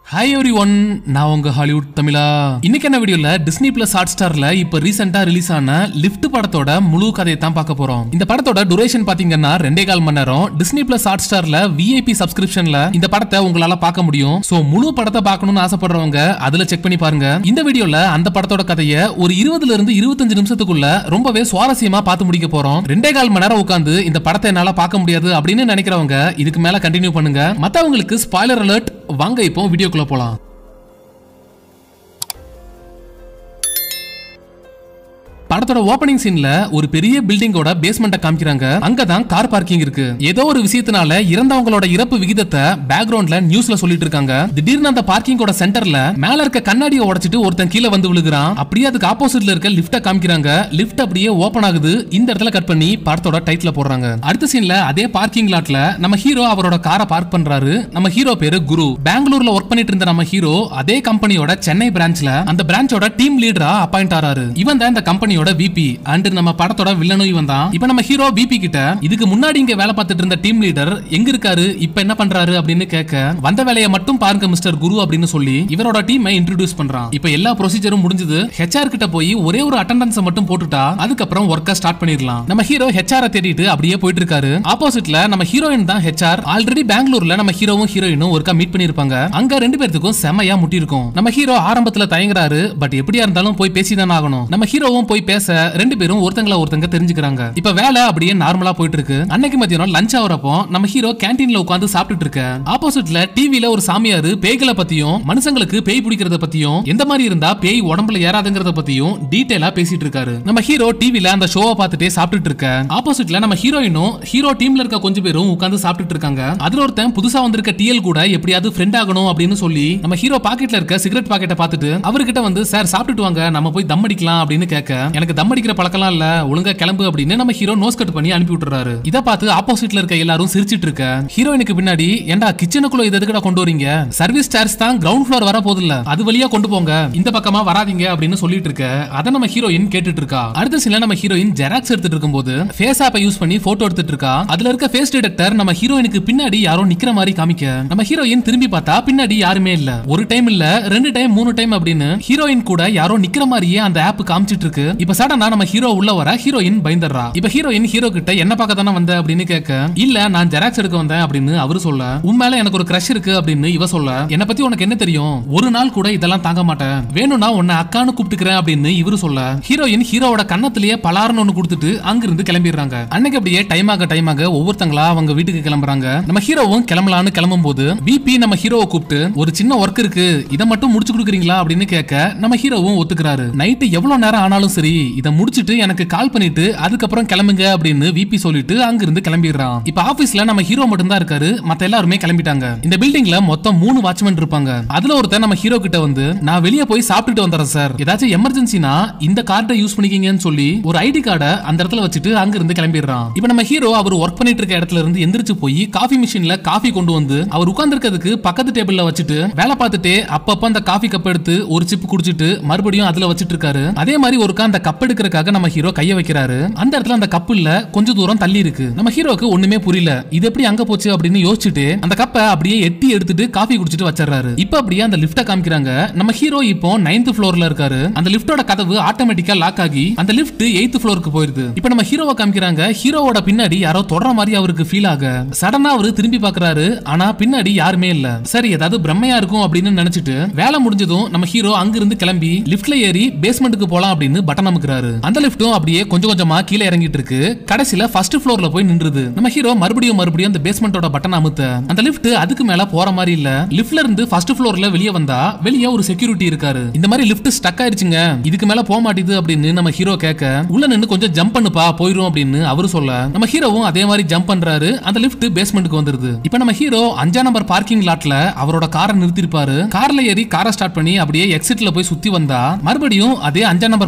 Hi every one நான் உங்க Hollywood தமிழா இன்னைக்கு என்ன வீடியோல டிஸ்னி பிளஸ் ஹாட் ஸ்டார்ல இப்ப ரீசெண்டா ரிலீஸ் ஆன லிஃப்ட் படத்தோட முழு கதையை தான் பார்க்க போறோம் இந்த படத்தோட duration பாத்தீங்கன்னா ரெண்டே கால் மணி நேரம் டிஸ்னி பிளஸ் ஹாட் ஸ்டார்ல விஐபி சப்ஸ்கிரிப்ஷன்ல இந்த படத்தை உங்களால பார்க்க முடியும் சோ முழு படத்தை பார்க்கணும்னு ஆசைப்படுறவங்க அதுல செக் பண்ணி பாருங்க இந்த வீடியோல அந்த படத்தோட கதையை ஒரு இருபதுல இருந்து இருபத்தஞ்சு நிமிஷத்துக்குள்ள ரொம்பவே சுவாரஸ்யமா பார்த்து முடிக்க போறோம் ரெண்டே கால் மணி நேரம் உட்காந்து இந்த படத்தை என்னால பார்க்க முடியாது அப்படின்னு நினைக்கிறவங்க இதுக்கு மேல கண்டினியூ பண்ணுங்க மத்தவங்களுக்கு ஸ்பாய்லர் அலர்ட் வாங்க இப்போ வீடியோக்குள்ள போலாம் படத்தோட ஓபனிங் சீன்ல ஒரு பெரிய பில்டிங்கோட பேஸ்மெண்ட்டை காமிக்கிறாங்க அங்கதான் கார் பார்க்கிங் இருக்கு ஏதோ ஒரு விஷயத்தினால இறந்தவங்களோட இறப்பு விகிதத்தை பேக்ரவுண்ட்ல நியூஸ்ல சொல்லிட்டு இருக்காங்க திடீர்னு அந்த பார்க்கிங்கோட சென்டர்ல மேல இருக்க கண்ணாடியை உடைச்சிட்டு ஒருத்தன் கீழே வந்து விழுகிறான் அப்படியே அதுக்கு ஆப்போசிட்ல இருக்க லிஃப்ட காமிக்கிறாங்க லிஃப்ட் அப்படியே ஓபன் ஆகுது இந்த இடத்துல கட் பண்ணி படத்தோட டைட்டில் போடுறாங்க அடுத்த சீன்ல அதே பார்க்கிங் லாட்ல நம்ம ஹீரோ அவரோட காரை பார்க் பண்றாரு நம்ம ஹீரோ பேரு குரு பெங்களூர்ல ஒர்க் பண்ணிட்டு இருந்த நம்ம ஹீரோ அதே கம்பெனியோட சென்னை பிரான்ச்ல அந்த பிரான்ச்சோட டீம் லீடரா அப்பாயிண்ட் ஆறாரு இவன் தான் இந்த கம்பெனியோட விபி அண்ட் நம்ம படத்தோட வில்லனும் இவன் தான் இப்போ நம்ம ஹீரோ விபி கிட்ட இதுக்கு முன்னாடி இங்க வேலை பார்த்துட்டு இருந்த டீம் லீடர் எங்க இருக்காரு இப்ப என்ன பண்றாரு அப்படின்னு கேட்க வந்த வேலையை மட்டும் பாருங்க மிஸ்டர் குரு அப்படின்னு சொல்லி இவரோட டீமை இன்ட்ரோடியூஸ் பண்றான் இப்போ எல்லா ப்ரொசீஜரும் முடிஞ்சது ஹெச்ஆர் கிட்ட போய் ஒரே ஒரு அட்டண்டன்ஸ் மட்டும் போட்டுட்டா அதுக்கப்புறம் ஒர்க்கை ஸ்டார்ட் பண்ணிடலாம் நம்ம ஹீரோ ஹெச்ஆர் தேடிட்டு அப்படியே போயிட்டு இருக்காரு ஆப்போசிட்ல நம்ம ஹீரோயின் தான் ஹெச்ஆர் ஆல்ரெடி பெங்களூர்ல நம்ம ஹீரோவும் ஹீரோயினும் ஒருக்கா மீட் பண்ணிருப்பாங்க அங்க ரெண்டு பேர்த்துக்கும் செமையா முட்டி இருக்கும் நம்ம ஹீரோ ஆரம்பத்துல தயங்குறாரு பட் எப்படியா இருந்தாலும் போய் பேசிதானே ஆகணும் நம்ம ஹீரோவும் போய் பேச ரெண்டு பேரும் ஒருத்தங்கள ஒருத்தங்க தெரிஞ்சுக்கிறாங்க இப்ப வேலை அப்படியே நார்மலா போயிட்டு இருக்கு அன்னைக்கு மத்தியானம் லஞ்ச் ஆகுறப்போ நம்ம ஹீரோ கேண்டீன்ல உட்காந்து சாப்பிட்டுட்டு இருக்க ஆப்போசிட்ல டிவில ஒரு சாமியாரு பேய்களை பத்தியும் மனுஷங்களுக்கு பேய் பிடிக்கிறத பத்தியும் எந்த மாதிரி இருந்தா பேய் உடம்புல ஏறாதுங்கிறத பத்தியும் டீடைலா பேசிட்டு இருக்காரு நம்ம ஹீரோ டிவில அந்த ஷோவை பார்த்துட்டே சாப்பிட்டுட்டு இருக்க ஆப்போசிட்ல நம்ம ஹீரோயினும் ஹீரோ டீம்ல இருக்க கொஞ்சம் பேரும் உட்காந்து சாப்பிட்டுட்டு இருக்காங்க அதுல ஒருத்தன் புதுசா வந்திருக்க டிஎல் கூட எப்படியாவது ஃப்ரெண்ட் ஆகணும் அப்படின்னு சொல்லி நம்ம ஹீரோ பாக்கெட்ல இருக்க சிகரெட் பாக்கெட்டை பார்த்துட்டு அவர்கிட்ட வந்து சார் சாப்பிட்டுட்டு வாங்க நம்ம போய் தம் அடிக்கலாம் அப்படின்னு கேட்க எனக்கு தம் அடிக்கிற பழக்கம்லாம் இல்ல ஒழுங்கா கிளம்பு அப்படின்னு நம்ம ஹீரோ நோஸ் கட் பண்ணி அனுப்பி விட்டுறாரு இதை பார்த்து ஆப்போசிட்ல இருக்க எல்லாரும் சிரிச்சிட்டு இருக்க ஹீரோயினுக்கு பின்னாடி ஏண்டா கிச்சனுக்குள்ள இது எதுக்குடா கொண்டு வரீங்க சர்வீஸ் சார்ஜ் தான் கிரவுண்ட் ஃப்ளோர் வர போதில்ல இல்ல அது வழியா கொண்டு போங்க இந்த பக்கமா வராதீங்க அப்படின்னு சொல்லிட்டு இருக்க அதை நம்ம ஹீரோயின் கேட்டுட்டு இருக்கா அடுத்த சீன்ல நம்ம ஹீரோயின் ஜெராக்ஸ் எடுத்துட்டு இருக்கும்போது ஃபேஸ் ஆப்பை யூஸ் பண்ணி போட்டோ எடுத்துட்டு இருக்கா அதுல இருக்க ஃபேஸ் டிடெக்டர் நம்ம ஹீரோயினுக்கு பின்னாடி யாரோ நிக்கிற மாதிரி காமிக்க நம்ம ஹீரோயின் திரும்பி பார்த்தா பின்னாடி யாருமே இல்ல ஒரு டைம் இல்ல ரெண்டு டைம் மூணு டைம் அப்படின்னு ஹீரோயின் கூட யாரோ நிக்கிற மாதிரியே அந்த ஆப் காமிச்சிட்டு இருக்கு இப்ப சடனா நம்ம ஹீரோ உள்ள வர ஹீரோயின் பயந்துடுறா இப்ப ஹீரோயின் ஹீரோ கிட்ட என்ன பார்க்க தானே வந்த அப்படின்னு கேட்க இல்ல நான் ஜெராக்ஸ் எடுக்க வந்தேன் அப்படின்னு அவரு சொல்ல உன் மேல எனக்கு ஒரு கிரஷ் இருக்கு அப்படின்னு இவ சொல்ல என்ன பத்தி உனக்கு என்ன தெரியும் ஒரு நாள் கூட இதெல்லாம் தாங்க மாட்டேன் வேணும்னா உன்னை அக்கான்னு கூப்பிட்டுக்கிறேன் அப்படின்னு இவரு சொல்ல ஹீரோயின் ஹீரோவோட கண்ணத்திலேயே பலார்னு ஒண்ணு கொடுத்துட்டு அங்கிருந்து கிளம்பிடுறாங்க அன்னைக்கு அப்படியே டைம் ஆக டைம் ஆக ஒவ்வொருத்தங்களா அவங்க வீட்டுக்கு கிளம்புறாங்க நம்ம ஹீரோவும் கிளம்பலான்னு கிளம்பும் போது பிபி நம்ம ஹீரோவை கூப்பிட்டு ஒரு சின்ன ஒர்க் இருக்கு இதை மட்டும் முடிச்சு கொடுக்குறீங்களா அப்படின்னு கேட்க நம்ம ஹீரோவும் ஒத்துக்கிறாரு நைட்டு எவ்வளவு நேரம் ஆனாலும் சரி இதை முடிச்சிட்டு எனக்கு கால் பண்ணிட்டு அதுக்கப்புறம் கிளம்புங்க அப்படின்னு விபி சொல்லிட்டு அங்கிருந்து கிளம்பிடுறான் இப்ப ஆபீஸ்ல நம்ம ஹீரோ மட்டும் தான் இருக்காரு மத்த எல்லாருமே கிளம்பிட்டாங்க இந்த பில்டிங்ல மொத்தம் மூணு வாட்ச்மேன் இருப்பாங்க அதுல ஒருத்தர் நம்ம ஹீரோ கிட்ட வந்து நான் வெளியே போய் சாப்பிட்டுட்டு வந்துறேன் சார் ஏதாச்சும் எமர்ஜென்சினா இந்த கார்டை யூஸ் பண்ணிக்கிங்கன்னு சொல்லி ஒரு ஐடி கார்டை அந்த இடத்துல வச்சுட்டு அங்க இருந்து கிளம்பிடுறான் இப்ப நம்ம ஹீரோ அவர் ஒர்க் பண்ணிட்டு இருக்க இடத்துல இருந்து எந்திரிச்சு போய் காஃபி மிஷின்ல காஃபி கொண்டு வந்து அவர் உட்கார்ந்திருக்கிறதுக்கு பக்கத்து டேபிள்ல வச்சுட்டு வேலை பார்த்துட்டே அப்பப்ப அந்த காஃபி கப் எடுத்து ஒரு சிப் குடிச்சிட்டு மறுபடியும் அதுல வச்சிட்டு இருக்காரு அதே மாதிரி ஒருக்கா அந்த கப் எடுக்கிறதுக்காக நம்ம ஹீரோ கைய வைக்கிறாரு அந்த இடத்துல அந்த கப்பு இல்ல கொஞ்சம் தூரம் தள்ளி இருக்கு நம்ம ஹீரோக்கு ஒண்ணுமே புரியல இது எப்படி அங்க போச்சு அப்படின்னு யோசிச்சுட்டு அந்த கப்பை அப்படியே எட்டி எடுத்துட்டு காஃபி குடிச்சிட்டு வச்சிடறாரு இப்ப அப்படியே அந்த லிஃப்ட காமிக்கிறாங்க நம்ம ஹீரோ இப்போ நைன்த் ஃப்ளோர்ல இருக்காரு அந்த லிஃப்டோட கதவு ஆட்டோமேட்டிக்கா லாக் ஆகி அந்த லிஃப்ட் எய்த் ஃப்ளோருக்கு போயிருது இப்ப நம்ம ஹீரோவை காமிக்கிறாங்க ஹீரோவோட பின்னாடி யாரோ தொடர மாதிரி அவருக்கு ஃபீல் ஆக சடனா அவரு திரும்பி பாக்குறாரு ஆனா பின்னாடி யாருமே இல்ல சரி ஏதாவது பிரம்மையா இருக்கும் அப்படின்னு நினைச்சிட்டு வேலை முடிஞ்சதும் நம்ம ஹீரோ அங்கிருந்து கிளம்பி லிஃப்ட்ல ஏறி பேஸ்மெண்ட்டுக்கு போலாம் அப்படின்னு பட்டன் அமுக்குறாரு அந்த லிஃப்ட்டும் அப்படியே கொஞ்சம் கொஞ்சமா கீழே இறங்கிட்டு இருக்கு கடைசியில ஃபர்ஸ்ட் ஃப்ளோர்ல போய் நின்றுது நம்ம ஹீரோ மறுபடியும் மறுபடியும் அந்த பேஸ்மெண்டோட பட்டன் அமுத்த அந்த லிஃப்ட் அதுக்கு மேல போற மாதிரி இல்ல லிஃப்ட்ல இருந்து ஃபர்ஸ்ட் ஃப்ளோர்ல வெளியே வந்தா வெளியே ஒரு செக்யூரிட்டி இருக்காரு இந்த மாதிரி லிஃப்ட் ஸ்டக் ஆயிருச்சுங்க இதுக்கு மேல போக மாட்டேது அப்படின்னு நம்ம ஹீரோ கேட்க உள்ள நின்னு கொஞ்சம் ஜம்ப் பண்ணுப்பா போயிரும் அப்படின்னு அவரு சொல்ல நம்ம ஹீரோவும் அதே மாதிரி ஜம்ப் பண்றாரு அந்த லிஃப்ட் பேஸ்மெண்ட்டுக்கு வந்துருது இப்போ நம்ம ஹீரோ அஞ்சா நம்பர் பார்க்கிங் லாட்ல அவரோட காரை நிறுத்திருப்பாரு கார்ல ஏறி காரை ஸ்டார்ட் பண்ணி அப்படியே எக்ஸிட்ல போய் சுத்தி வந்தா மறுபடியும் அதே அஞ்சா நம்பர் பார்க்கிங்க்கு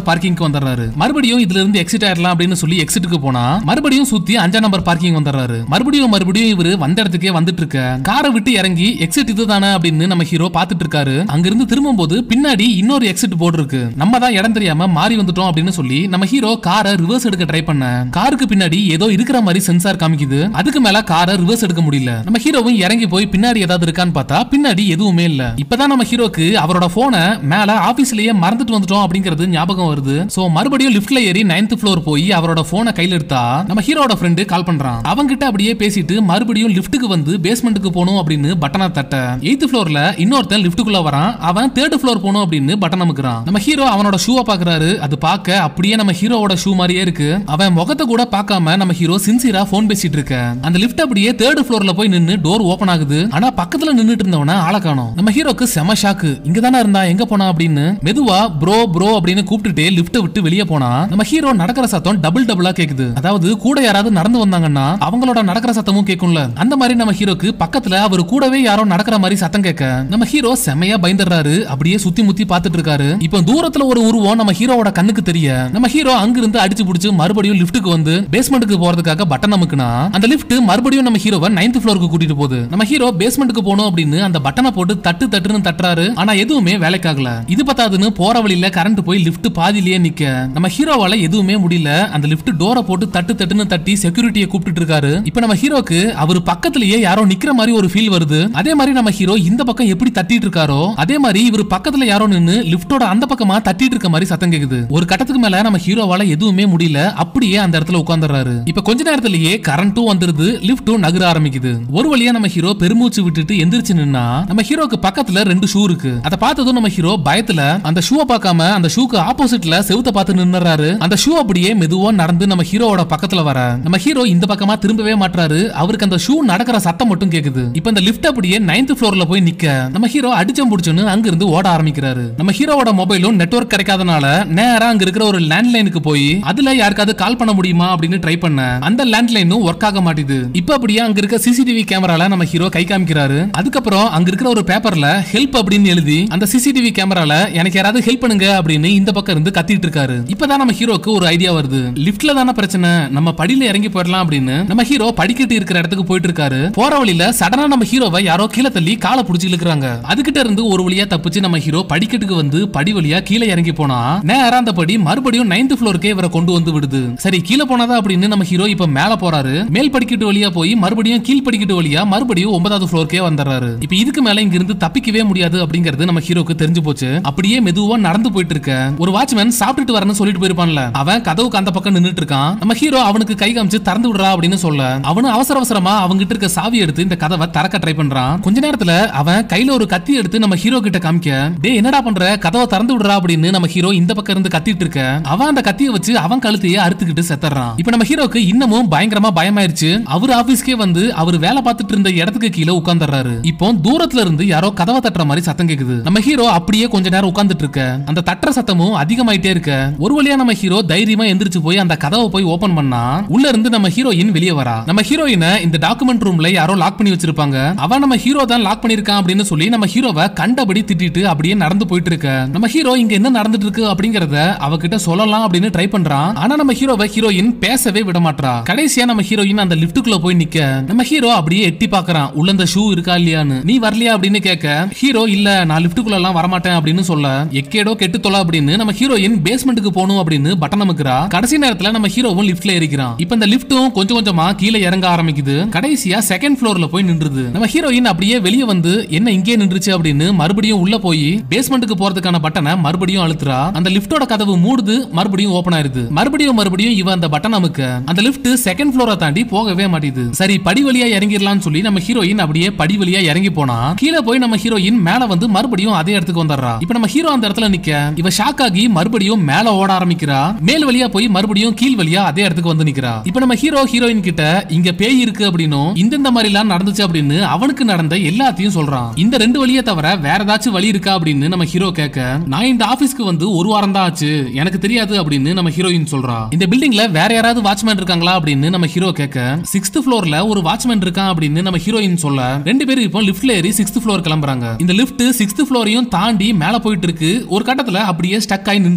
வந்துடுறாரு மறுபடியும் இதுல இருந்து எக்ஸிட் ஆயிடலாம் அப்படின்னு சொல்லி எக்ஸிட்டுக்கு போனா மறுபடியும் சுத்தி அஞ்சாம் நம்பர் பார்க்கிங் வந்துடுறாரு மறுபடியும் மறுபடியும் இவரு வந்த இடத்துக்கே வந்துட்டு இருக்க காரை விட்டு இறங்கி எக்ஸிட் இதுதானே அப்படின்னு நம்ம ஹீரோ பாத்துட்டு இருக்காரு அங்கிருந்து திரும்பும்போது பின்னாடி இன்னொரு எக்ஸிட் போர்டு இருக்கு நம்ம தான் இடம் தெரியாம மாறி வந்துட்டோம் அப்படின்னு சொல்லி நம்ம ஹீரோ காரை ரிவர்ஸ் எடுக்க ட்ரை பண்ண காருக்கு பின்னாடி ஏதோ இருக்கிற மாதிரி சென்சார் காமிக்குது அதுக்கு மேல காரை ரிவர்ஸ் எடுக்க முடியல நம்ம ஹீரோவும் இறங்கி போய் பின்னாடி ஏதாவது இருக்கான்னு பார்த்தா பின்னாடி எதுவுமே இல்ல இப்பதான் நம்ம ஹீரோக்கு அவரோட போனை மேல ஆபீஸ்லயே மறந்துட்டு வந்துட்டோம் அப்படிங்கிறது ஞாபகம் வருது சோ மறுபடியும் லிஃப்ட்ல ஏறி நைன்த் ஃப்ளோர் போய் அவரோட போனை கையில எடுத்தா நம்ம ஹீரோட ஃப்ரெண்டு கால் பண்றான் அவங்கிட்ட அப்படியே பேசிட்டு மறுபடியும் லிஃப்ட்டுக்கு வந்து பேஸ்மெண்ட்டுக்கு போகணும் அப்படின்னு பட்டனை தட்ட எய்த் ஃப்ளோர்ல இன்னொருத்தன் லிஃப்ட்டுக்குள்ள வரான் அவன் தேர்ட் ஃப்ளோர் போகணும் அப்படின்னு பட்டன் அமுக்குறான் நம்ம ஹீரோ அவனோட ஷூவை பாக்குறாரு அது பார்க்க அப்படியே நம்ம ஹீரோவோட ஷூ மாதிரியே இருக்கு அவன் முகத்தை கூட பார்க்காம நம்ம ஹீரோ சின்சியரா போன் பேசிட்டு இருக்க அந்த லிஃப்ட் அப்படியே தேர்ட் ஃப்ளோர்ல போய் நின்னு டோர் ஓபன் ஆகுது ஆனா பக்கத்துல நின்னுட்டு இருந்தவன ஆள காணோம் நம்ம ஹீரோக்கு செம ஷாக்கு இங்க தானே இருந்தா எங்க போனா அப்படின்னு மெதுவா ப்ரோ ப்ரோ அப்படின்னு கூப்பிட்டுட்டே லிஃப்ட் விட்டு வெளியே போனா நம்ம ஹீரோ நடக்கிற சத்தம் டபுள் டபுளா கேக்குது அதாவது கூட யாராவது நடந்து வந்தாங்கன்னா அவங்களோட நடக்கிற சத்தமும் கேட்கும்ல அந்த மாதிரி நம்ம ஹீரோக்கு பக்கத்துல அவர் கூடவே யாரோ நடக்கிற மாதிரி சத்தம் கேட்க நம்ம ஹீரோ செமையா பயந்துடுறாரு அப்படியே சுத்தி முத்தி பார்த்துட்டு இருக்காரு இப்போ தூரத்துல ஒரு உருவம் நம்ம ஹீரோவோட கண்ணுக்கு தெரிய நம்ம ஹீரோ அங்கிருந்து அடிச்சு புடிச்சு மறுபடியும் லிஃப்ட்டுக்கு வந்து பேஸ்மெண்ட்டுக்கு போறதுக்காக பட்டன் அமுக்குனா அந்த லிஃப்ட் மறுபடியும் நம்ம ஹீரோவை நைன்த் ஃப்ளோருக்கு கூட்டிட்டு போகுது நம்ம ஹீரோ பேஸ்மெண்ட்டுக்கு போகணும் அப்படின்னு அந்த பட்டனை போட்டு தட்டு தட்டுன்னு தட்டுறாரு ஆனா எதுவுமே வேலைக்காகல இது பத்தாதுன்னு போற வழியில கரண்ட் போய் லிஃப்ட் பாதியிலேயே நிக்க நம்ம ஹீரோவால எதுவுமே முடியல அந்த லிஃப்ட் டோரை போட்டு தட்டு தட்டுன்னு தட்டி செக்யூரிட்டியை கூப்பிட்டு இருக்காரு இப்போ நம்ம ஹீரோக்கு அவர் பக்கத்திலேயே யாரோ நிக்கிற மாதிரி ஒரு ஃபீல் வருது அதே மாதிரி நம்ம ஹீரோ இந்த பக்கம் எப்படி தட்டிட்டு இருக்காரோ அதே மாதிரி இவர் பக்கத்துல யாரோ நின்னு லிஃப்டோட அந்த பக்கமா தட்டிட்டு இருக்க மாதிரி சத்தம் கேக்குது ஒரு கட்டத்துக்கு மேல நம்ம ஹீரோவால எதுவுமே முடியல அப்படியே அந்த இடத்துல உட்கார்ந்துறாரு இப்ப கொஞ்ச நேரத்திலேயே கரண்ட்டும் வந்துருது லிஃப்டும் நகர ஆரம்பிக்குது ஒரு வழியா நம்ம ஹீரோ பெருமூச்சு விட்டுட்டு எந்திரிச்சு நின்னா நம்ம ஹீரோக்கு பக்கத்துல ரெண்டு ஷூ இருக்கு அதை பார்த்ததும் நம்ம ஹீரோ பயத்துல அந்த ஷூவை பார்க்காம அந்த ஷூக்கு ஆப்போசிட்ல செவுத்த பார்த்து நின்னுறாரு அந்த ஷூ அப்படியே மெதுவா நடந்து நம்ம ஹீரோவோட பக்கத்துல வர நம்ம ஹீரோ இந்த பக்கமா திரும்பவே மாட்டாரு அவருக்கு அந்த ஷூ நடக்கிற சத்தம் மட்டும் கேக்குது இப்ப இந்த லிஃப்ட் அப்படியே நைன்த் ஃப்ளோர்ல போய் நிக்க நம்ம ஹீரோ அடிச்சம் புடிச்சுன்னு அங்க இருந்து ஓட ஆரம்பிக்கிறாரு நம்ம ஹீரோவோட மொபைலும் நெட்வொர்க் கிடைக்காதனால நேரா அங்க இருக்கிற ஒரு லேண்ட்லைனுக்கு போய் அதுல யாருக்காவது கால் பண்ண முடியுமா அப்படின்னு ட்ரை பண்ண அந்த லேண்ட்லைனும் ஒர்க் ஆக மாட்டேது இப்ப அப்படியே அங்க இருக்க சிசிடிவி கேமரால நம்ம ஹீரோ கை காமிக்கிறாரு அதுக்கப்புறம் அங்க இருக்கிற ஒரு பேப்பர்ல ஹெல்ப் அப்படின்னு எழுதி அந்த சிசிடிவி கேமரால எனக்கு யாராவது ஹெல்ப் பண்ணுங்க அப்படின்னு இந்த பக்கம் இருந்து கத்திட்டு இருக்காரு இப்பதான் நம்ம ஹீரோக்கு ஒரு ஐடியா வருது லிஃப்ட்ல தானே பிரச்சனை நம்ம படியில இறங்கி போயிடலாம் அப்படின்னு நம்ம ஹீரோ படிக்கட்டு இருக்கிற இடத்துக்கு போயிட்டு இருக்காரு போற வழியில சடனா நம்ம ஹீரோவை யாரோ கீழே தள்ளி காலை புடிச்சு இழுக்கிறாங்க அதுகிட்ட இருந்து ஒரு வழியா தப்பிச்சு நம்ம ஹீரோ படிக்கட்டுக்கு வந்து படி வழியா கீழே இறங்கி போனா நேரா அந்த படி மறுபடியும் நைன்த் ஃப்ளோருக்கே இவரை கொண்டு வந்து விடுது சரி கீழே போனாதா அப்படின்னு நம்ம ஹீரோ இப்ப மேல போறாரு மேல் படிக்கட்டு வழியா போய் மறுபடியும் கீழ் படிக்கட்டு வழியா மறுபடியும் ஒன்பதாவது ஃப்ளோருக்கே வந்துடுறாரு இப்ப இதுக்கு மேல இங்க இருந்து தப்பிக்கவே முடியாது அப்படிங்கிறது நம்ம ஹீரோக்கு தெரிஞ்சு போச்சு அப்படியே மெதுவா நடந்து போயிட்டு இருக்க ஒரு வாட்ச்மேன் சாப்பிட்டுட்டு வரேன்னு சொல்லிட்டு போயிருப்பான்ல அவன் கதவுக்கு அந்த பக்கம் நின்னுட்டு இருக்கான் நம்ம ஹீரோ அவனுக்கு கை காமிச்சு திறந்து விடுறா அப்படின்னு சொல்ல அவனு அவசர அவசரமா அவங்கிட்ட இருக்க சாவி எடுத்து இந்த கதவை திறக்க ட்ரை பண்றான் கொஞ்ச நேரத்துல அவன் கையில ஒரு கத்தி எடுத்து நம்ம ஹீரோ கிட்ட காமிக்க டேய் என்னடா பண்ற கதவை திறந்து விடுறா அப்படின்னு நம்ம ஹீரோ இந்த பக்கம் இருந்து கத்திட்டு இருக்க அவன் அந்த கத்தியை வச்சு அவன் கழுத்தையே அறுத்துக்கிட்டு செத்துறான் இப்ப நம்ம ஹீரோக்கு இன்னமும் பயங்கரமா பயமாயிருச்சு அவர் ஆபீஸ்க்கே வந்து அவர் வேலை பார்த்துட்டு இருந்த இடத்துக்கு கீழே உட்கார்ந்துறாரு இப்போ தூரத்துல இருந்து யாரோ கதவை தட்டுற மாதிரி சத்தம் கேக்குது நம்ம ஹீரோ அப்படியே கொஞ்ச நேரம் உட்கார்ந்துட்டு இருக்க அந்த தட்டுற சத்தமும் அதிகமாயிட்டே இருக்க ஒரு வழியா நம்ம ஹீரோ தைரியமா எந்திரிச்சு போய் அந்த கதவை போய் ஓபன் பண்ணா உள்ள இருந்து நம்ம ஹீரோயின் வெளியே வரா நம்ம ஹீரோயினை இந்த டாக்குமெண்ட் ரூம்ல யாரோ லாக் பண்ணி வச்சிருப்பாங்க அவன் நம்ம ஹீரோ தான் லாக் பண்ணிருக்கான் அப்படின்னு சொல்லி நம்ம ஹீரோவை கண்டபடி திட்டிட்டு அப்படியே நடந்து போயிட்டு இருக்க நம்ம ஹீரோ இங்க என்ன நடந்துட்டு இருக்கு அப்படிங்கறத அவகிட்ட சொல்லலாம் அப்படின்னு ட்ரை பண்றான் ஆனா நம்ம ஹீரோவை ஹீரோயின் பேசவே விட மாட்றா கடைசியா நம்ம ஹீரோயின் அந்த லிப்டுக்குள்ள போய் நிக்க நம்ம ஹீரோ அப்படியே எட்டி பாக்குறான் உள்ள இந்த ஷூ இருக்கா இல்லையான்னு நீ வரலையா அப்படின்னு கேட்க ஹீரோ இல்ல நான் லிப்டுக்குள்ள எல்லாம் வரமாட்டேன் அப்படின்னு சொல்ல எக்கேடோ கெட்டு தொலை அப்படின்னு நம்ம ஹீரோயின் பேஸ்மெண்ட்டுக்கு போகணும் அப்படின்னு பட்டன் அமுக்குறா கடைசி நேரத்துல நம்ம ஹீரோவும் லிஃப்ட்ல ஏறிக்கிறான் இப்ப இந்த லிஃப்ட்டும் கொஞ்சம் கொஞ்சமா கீழே இறங்க ஆரம்பிக்குது கடைசியா செகண்ட் ஃப்ளோர்ல போய் நின்றுது நம்ம ஹீரோயின் அப்படியே வெளியே வந்து என்ன இங்கே நின்றுச்சு அப்படின்னு மறுபடியும் உள்ள போய் பேஸ்மெண்ட்டுக்கு போறதுக்கான பட்டனை மறுபடியும் அழுத்துறா அந்த லிஃப்டோட கதவு மூடுது மறுபடியும் ஓபன் ஆயிருது மறுபடியும் மறுபடியும் இவ அந்த பட்டன் அமுக்க அந்த லிஃப்ட் செகண்ட் ஃப்ளோரை தாண்டி போகவே மாட்டேது சரி படி வழியா இறங்கிடலாம்னு சொல்லி நம்ம ஹீரோயின் அப்படியே படி வழியா இறங்கி போனா கீழே போய் நம்ம ஹீரோயின் மேல வந்து மறுபடியும் அதே இடத்துக்கு வந்துடுறா இப்ப நம்ம ஹீரோ அந்த இடத்துல நிக்க இவ ஷாக் ஆகி மறுபடியும் மேல ஓட ஆரம்பிக்கிறா மேல் வழியா போய் மறுபடியும் கீழ் வழியா அதே இடத்துக்கு வந்து நிக்கிறா இப்ப நம்ம ஹீரோ ஹீரோயின் கிட்ட இங்க பேய் இருக்கு அப்படின்னும் இந்தந்த மாதிரி எல்லாம் நடந்துச்சு அப்படின்னு அவனுக்கு நடந்த எல்லாத்தையும் சொல்றான் இந்த ரெண்டு வழியை தவிர வேற ஏதாச்சும் வழி இருக்கா அப்படின்னு நம்ம ஹீரோ கேட்க நான் இந்த ஆபீஸ்க்கு வந்து ஒரு வாரம் தான் ஆச்சு எனக்கு தெரியாது அப்படின்னு நம்ம ஹீரோயின் சொல்றா இந்த பில்டிங்ல வேற யாராவது வாட்ச்மேன் இருக்காங்களா அப்படின்னு நம்ம ஹீரோ கேட்க சிக்ஸ்த் ஃப்ளோர்ல ஒரு வாட்ச்மேன் இருக்கான் அப்படின்னு நம்ம ஹீரோயின் சொல்ல ரெண்டு பேரும் இப்போ லிஃப்ட்ல ஏறி சிக்ஸ்த் ஃப்ளோர் கிளம்புறாங்க இந்த லிஃப்ட் சிக்ஸ்த் ஃப்ளோரையும் தாண்டி மேல போயிட்டு இருக்கு ஒரு கட்டத்துல அப்படியே ஸ்டக் ஆகி நின்றுது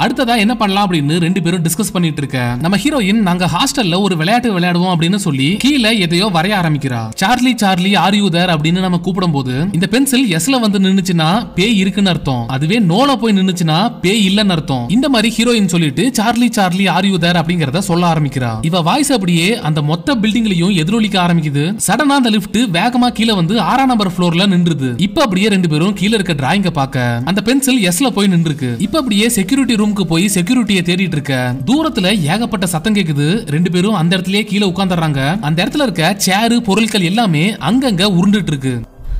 அடுத்ததா என்ன பண்ணலாம் அப்படின்னு ரெண்டு பேரும் டிஸ்கஸ் பண்ணிட்டு இருக்க நம்ம ஹீரோயின் நாங்க ஹாஸ்டல்ல ஒரு விளையாட்டு விளையாடுவோம் அப்படின்னு சொல்லி கீழே எதையோ வரைய ஆரம்பிக்கிறா Charlie Charlie are you there அப்படின்னு நம்ம கூப்பிடும் போது இந்த பென்சில் எஸ்ல வந்து நின்னுச்சுன்னா பேய் இருக்குன்னு அர்த்தம் அதுவே நோல போய் நின்னுச்சுன்னா பேய் இல்லன்னு அர்த்தம் இந்த மாதிரி ஹீரோயின் சொல்லிட்டு Charlie Charlie are you there அப்படிங்கறத சொல்ல ஆரம்பிக்கிறா இவ வாய்ஸ் அப்படியே அந்த மொத்த பில்டிங்லயும் எதிரொலிக்க ஆரம்பிக்குது சடனா அந்த லிஃப்ட் வேகமா கீழே வந்து ஆறாம் நம்பர் ஃப்ளோர்ல நின்றுது இப்ப அப்படியே ரெண்டு பேரும் கீழே இருக்க டிராயிங்க பார்க்க அந்த பென்சில் எஸ்ல போய் நின்றுருக்கு இப்ப அப்படியே செக்யூரிட்டி ரூமுக்கு போய் செக்யூரிட்டியை தேடிட்டு இருக்க தூரத்துல ஏகப்பட்ட சத்தம் கேக்குது ரெண்டு பேரும் அந்த இடத்துலயே கீழே உட்கார்ந்துறாங்க அந்த இடத்துல இருக்க சேரு பொருட்கள் எல்லாமே அங்கங்க உருண்டுட்டு இருக்கு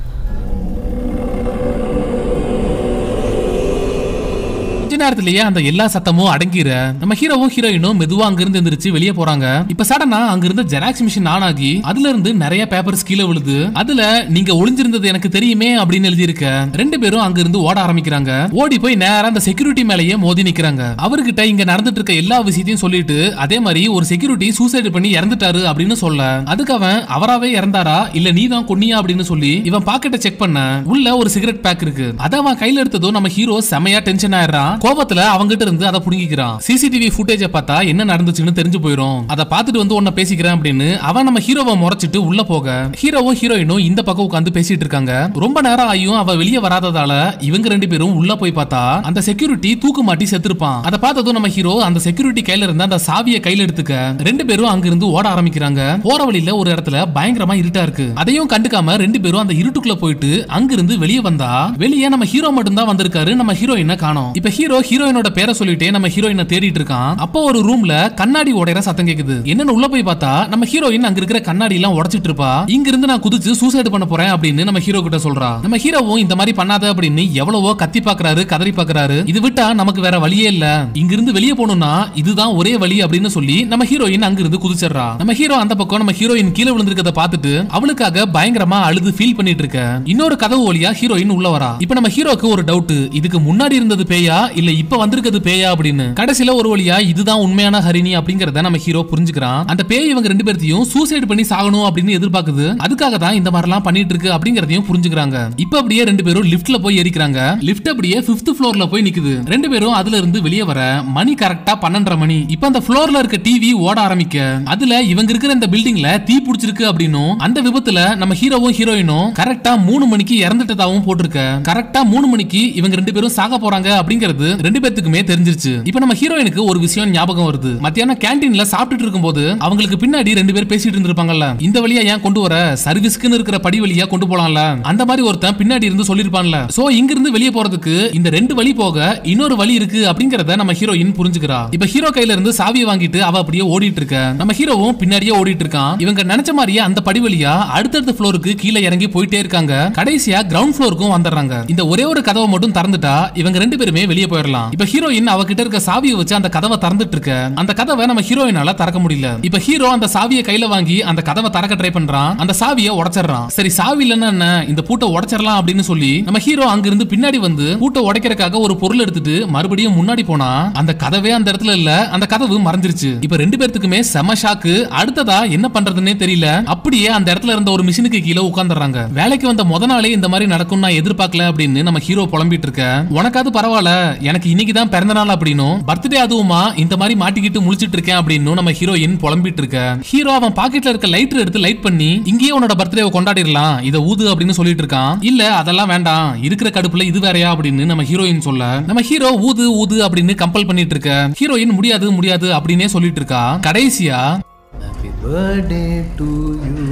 கொஞ்ச நேரத்திலேயே அந்த எல்லா சத்தமும் அடங்கிற நம்ம ஹீரோவும் ஹீரோயினும் மெதுவா அங்கிருந்து எந்திரிச்சு வெளியே போறாங்க இப்ப சடனா அங்க இருந்த ஜெராக்ஸ் மிஷின் ஆன் ஆகி அதுல இருந்து நிறைய பேப்பர்ஸ் கீழே விழுது அதுல நீங்க ஒளிஞ்சிருந்தது எனக்கு தெரியுமே அப்படின்னு எழுதி இருக்க ரெண்டு பேரும் அங்க இருந்து ஓட ஆரம்பிக்கிறாங்க ஓடி போய் நேரா அந்த செக்யூரிட்டி மேலேயே மோதி நிக்கிறாங்க அவர்கிட்ட இங்க நடந்துட்டு இருக்க எல்லா விஷயத்தையும் சொல்லிட்டு அதே மாதிரி ஒரு செக்யூரிட்டி சூசைட் பண்ணி இறந்துட்டாரு அப்படின்னு சொல்ல அதுக்கு அவன் அவராவே இறந்தாரா இல்ல நீ தான் கொன்னியா அப்படின்னு சொல்லி இவன் பாக்கெட்டை செக் பண்ண உள்ள ஒரு சிகரெட் பேக் இருக்கு அத அவன் கையில எடுத்ததும் நம்ம ஹீரோ செமையா டென்ஷன் ஆயிடுறான் கோபத்துல அவங்கிட்ட இருந்து அதை புடுங்கிக்கிறான் சிசிடிவி ஃபுட்டேஜ பார்த்தா என்ன நடந்துச்சுன்னு தெரிஞ்சு போயிடும் அதை பார்த்துட்டு வந்து உன்ன பேசிக்கிறேன் அப்படின்னு அவன் நம்ம ஹீரோவை முறைச்சிட்டு உள்ள போக ஹீரோவும் ஹீரோயினும் இந்த பக்கம் உட்காந்து பேசிட்டு இருக்காங்க ரொம்ப நேரம் ஆயும் அவ வெளியே வராததால இவங்க ரெண்டு பேரும் உள்ள போய் பார்த்தா அந்த செக்யூரிட்டி தூக்கு மாட்டி செத்துருப்பான் அதை பார்த்ததும் நம்ம ஹீரோ அந்த செக்யூரிட்டி கையில இருந்த அந்த சாவியை கையில எடுத்துக்க ரெண்டு பேரும் அங்க இருந்து ஓட ஆரம்பிக்கிறாங்க போற வழியில ஒரு இடத்துல பயங்கரமா இருட்டா இருக்கு அதையும் கண்டுக்காம ரெண்டு பேரும் அந்த இருட்டுக்குள்ள போயிட்டு அங்கிருந்து வெளியே வந்தா வெளியே நம்ம ஹீரோ மட்டும் தான் வந்திருக்காரு நம்ம ஹீரோயினை காணோம் இப்ப ஹீரோ ஹீரோயினோட பேரை சொல்லிட்டே நம்ம ஹீரோயினை தேடிட்டு இருக்கான் அப்போ ஒரு ரூம்ல கண்ணாடி உடையற சத்தம் கேக்குது என்னன்னு உள்ள போய் பார்த்தா நம்ம ஹீரோயின் அங்க இருக்கிற கண்ணாடி எல்லாம் உடைச்சிட்டு இருப்பா இங்க இருந்து நான் குதிச்சு சூசைட் பண்ண போறேன் அப்படின்னு நம்ம ஹீரோ கிட்ட சொல்றா நம்ம ஹீரோவும் இந்த மாதிரி பண்ணாத அப்படின்னு எவ்வளவோ கத்தி பாக்குறாரு கதறி பாக்குறாரு இது விட்டா நமக்கு வேற வழியே இல்ல இங்க இருந்து வெளியே போகணும்னா இதுதான் ஒரே வழி அப்படின்னு சொல்லி நம்ம ஹீரோயின் அங்க இருந்து குதிச்சிடுறா நம்ம ஹீரோ அந்த பக்கம் நம்ம ஹீரோயின் கீழே விழுந்திருக்கத பார்த்துட்டு அவளுக்காக பயங்கரமா அழுது ஃபீல் பண்ணிட்டு இருக்க இன்னொரு கதவு வழியா ஹீரோயின் உள்ள வரா இப்ப நம்ம ஹீரோக்கு ஒரு டவுட் இதுக்கு முன்னாடி இருந்தது பேயா இல்ல இப்ப வந்திருக்கிறது பேயா அப்படின்னு கடைசியில ஒரு வழியா இதுதான் உண்மையான ஹரிணி அப்படிங்கறத நம்ம ஹீரோ புரிஞ்சுக்கிறான் அந்த பேய் இவங்க ரெண்டு பேர்த்தையும் சூசைட் பண்ணி சாகணும் அப்படின்னு எதிர்பார்க்குது அதுக்காக தான் இந்த மாதிரிலாம் பண்ணிட்டு இருக்கு அப்படிங்கறதையும் புரிஞ்சுக்கிறாங்க இப்ப அப்படியே ரெண்டு பேரும் லிஃப்ட்ல போய் ஏறிக்கிறாங்க லிஃப்ட் அப்படியே பிப்த் ஃப்ளோர்ல போய் நிக்குது ரெண்டு பேரும் அதுல இருந்து வெளியே வர மணி கரெக்டா பன்னெண்டரை மணி இப்ப அந்த ஃப்ளோர்ல இருக்க டிவி ஓட ஆரம்பிக்க அதுல இவங்க இருக்கிற இந்த பில்டிங்ல தீ பிடிச்சிருக்கு அப்படின்னும் அந்த விபத்துல நம்ம ஹீரோவும் ஹீரோயினும் கரெக்டா மூணு மணிக்கு இறந்துட்டதாவும் போட்டிருக்க கரெக்டா மூணு மணிக்கு இவங்க ரெண்டு பேரும் சாக போறாங்க அப்படிங்கிறது ரெண்டு பேத்துக்குமே தெரிஞ்சிருச்சு இப்ப நம்ம ஹீரோயினுக்கு ஒரு விஷயம் ஞாபகம் வருது மத்தியானம் கேண்டீன்ல சாப்பிட்டுட்டு இருக்கும்போது அவங்களுக்கு பின்னாடி ரெண்டு பேர் பேசிட்டு இருந்திருப்பாங்கல்ல இந்த வழியா ஏன் கொண்டு வர சர்வீஸ்க்குன்னு இருக்கிற படி வழியா கொண்டு போலாம்ல அந்த மாதிரி ஒருத்தன் பின்னாடி இருந்து சொல்லிருப்பான்ல சோ இங்க இருந்து வெளியே போறதுக்கு இந்த ரெண்டு வழி போக இன்னொரு வழி இருக்கு அப்படிங்கறத நம்ம ஹீரோயின் புரிஞ்சுக்கிறா இப்ப ஹீரோ கையில இருந்து சாவியை வாங்கிட்டு அவ அப்படியே ஓடிட்டு இருக்க நம்ம ஹீரோவும் பின்னாடியே ஓடிட்டு இருக்கான் இவங்க நினைச்ச மாதிரியே அந்த படி வழியா அடுத்தடுத்த ஃப்ளோருக்கு கீழே இறங்கி போயிட்டே இருக்காங்க கடைசியா கிரவுண்ட் ஃப்ளோருக்கும் வந்துடுறாங்க இந்த ஒரே ஒரு கதவை மட்டும் திறந்துட்டா இவங்க ரெண்டு பேருமே வெளியே போயிடலாம் இப்ப ஹீரோயின் அவகிட்ட இருக்க சாவியை வச்சு அந்த கதவை திறந்துட்டு இருக்க அந்த கதவை நம்ம ஹீரோயினால திறக்க முடியல இப்ப ஹீரோ அந்த சாவியை கையில வாங்கி அந்த கதவை திறக்க ட்ரை பண்றான் அந்த சாவியை உடைச்சிடுறான் சரி சாவி இல்லைன்னா என்ன இந்த பூட்டை உடைச்சிடலாம் அப்படின்னு சொல்லி நம்ம ஹீரோ அங்கிருந்து பின்னாடி வந்து பூட்டை உடைக்கிறதுக்காக ஒரு பொருள் எடுத்துட்டு மறுபடியும் முன்னாடி போனா அந்த கதவே அந்த இடத்துல இல்ல அந்த கதவு மறைஞ்சிருச்சு இப்ப ரெண்டு பேர்த்துக்குமே செம ஷாக்கு அடுத்ததா என்ன பண்றதுன்னே தெரியல அப்படியே அந்த இடத்துல இருந்த ஒரு மிஷினுக்கு கீழே உட்கார்ந்துறாங்க வேலைக்கு வந்த முத நாளே இந்த மாதிரி நடக்கும் நான் எதிர்பார்க்கல அப்படின்னு நம்ம ஹீரோ புலம்பிட்டு இருக்க உனக்காவது பரவாயில்ல எனக்கு இன்னைக்கு தான் பிறந்த நாள் அப்படின்னும் பர்த்டே அதுவுமா இந்த மாதிரி மாட்டிக்கிட்டு முழிச்சிட்டு இருக்கேன் அப்படின்னு நம்ம ஹீரோயின் புலம்பிட்டு இருக்க ஹீரோ அவன் பாக்கெட்ல இருக்க லைட்டர் எடுத்து லைட் பண்ணி இங்கேயே உன்னோட பர்த்டேவை கொண்டாடிடலாம் இதை ஊது அப்படின்னு சொல்லிட்டு இருக்கான் இல்ல அதெல்லாம் வேண்டாம் இருக்கிற கடுப்புல இது வேறயா அப்படின்னு நம்ம ஹீரோயின் சொல்ல நம்ம ஹீரோ ஊது ஊது அப்படின்னு கம்பல் பண்ணிட்டு இருக்க ஹீரோயின் முடியாது முடியாது அப்படின்னே சொல்லிட்டு இருக்கா கடைசியா Happy birthday to you.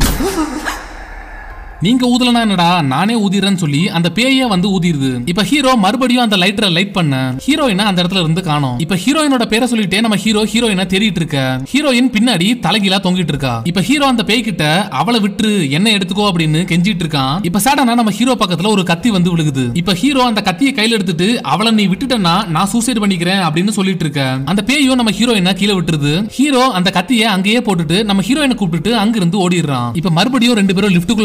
நீங்க ஊதலனா என்னடா நானே ஊதிடுறேன்னு சொல்லி அந்த பேயே வந்து ஊதிடுது இப்ப ஹீரோ மறுபடியும் அந்த லைட்டரை லைட் பண்ண ஹீரோயினை அந்த இடத்துல இருந்து காணோம் இப்ப ஹீரோயினோட பேரை சொல்லிட்டே நம்ம ஹீரோ ஹீரோயினை தேடிட்டு இருக்க ஹீரோயின் பின்னாடி தலைகீழா தொங்கிட்டு இருக்கா இப்ப ஹீரோ அந்த பேய் கிட்ட அவளை விட்டுரு என்ன எடுத்துக்கோ அப்படின்னு கெஞ்சிட்டு இருக்கான் இப்ப சடனா நம்ம ஹீரோ பக்கத்துல ஒரு கத்தி வந்து விழுகுது இப்ப ஹீரோ அந்த கத்தியை கையில எடுத்துட்டு அவளை நீ விட்டுட்டனா நான் சூசைட் பண்ணிக்கிறேன் அப்படின்னு சொல்லிட்டு இருக்க அந்த பேயும் நம்ம ஹீரோயினை கீழே விட்டுருது ஹீரோ அந்த கத்தியை அங்கேயே போட்டுட்டு நம்ம ஹீரோயினை கூப்பிட்டுட்டு அங்கிருந்து ஓடிடுறான் இப்ப மறுபடியும் ரெண்டு பேரும் லிஃப்ட்டுக்குள்ள வராங்க